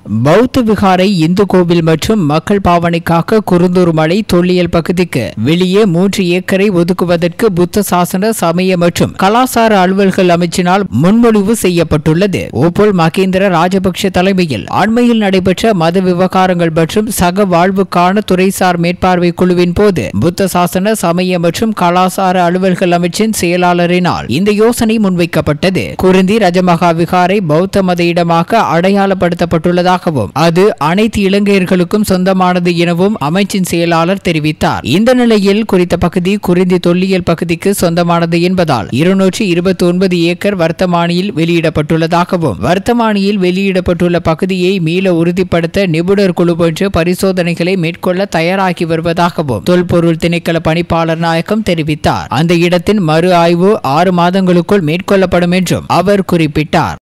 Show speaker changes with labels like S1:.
S1: பௌத்த விகாரை இந்து கோவில் மற்றும் மக்கள் பாவனைக்காக குருந்தூர் மலை தொல்லியல் பகுதிக்கு வெளியே மூன்று ஏக்கரை ஒதுக்குவதற்கு புத்த சாசன சமய மற்றும் கலாசார அலுவல்கள் அமைச்சினால் முன்மொழிவு செய்யப்பட்டுள்ளது ஓபோல் மகேந்திர ராஜபக்ஷ தலைமையில் அண்மையில் நடைபெற்ற மத விவகாரங்கள் மற்றும் சக வாழ்வுக்கான துறைசார் மேற்பார்வை குழுவின் போது புத்த சாசன சமய மற்றும் கலாசார அலுவல்கள் அமைச்சின் செயலாளரினால் இந்த யோசனை முன்வைக்கப்பட்டது குருந்தி ரஜமகா விகாரை பௌத்த மத இடமாக அடையாளப்படுத்தப்பட்டுள்ளதாகவும் அது அனைத்து இலங்கையர்களுக்கும் சொந்தமானது எனவும் அமைச்சின் செயலாளர் தெரிவித்தார் இந்த நிலையில் குறித்த பகுதி குறிந்தி தொல்லியல் பகுதிக்கு சொந்தமானது என்பதால் இருநூற்றி இருபத்தி ஒன்பது ஏக்கர் வர்த்தமானியில் வெளியிடப்பட்டுள்ளதாகவும் வர்த்தமானியில் வெளியிடப்பட்டுள்ள பகுதியை மீள உறுதிப்படுத்த நிபுணர் குழு போன்ற பரிசோதனைகளை மேற்கொள்ள தயாராகி வருவதாகவும் தொல்பொருள் திணைக்கள பணிப்பாளர் நாயகம் தெரிவித்தார் அந்த இடத்தின் மறு ஆய்வு ஆறு மாதங்களுக்குள் மேற்கொள்ளப்படும் என்றும் அவர் குறிப்பிட்டார்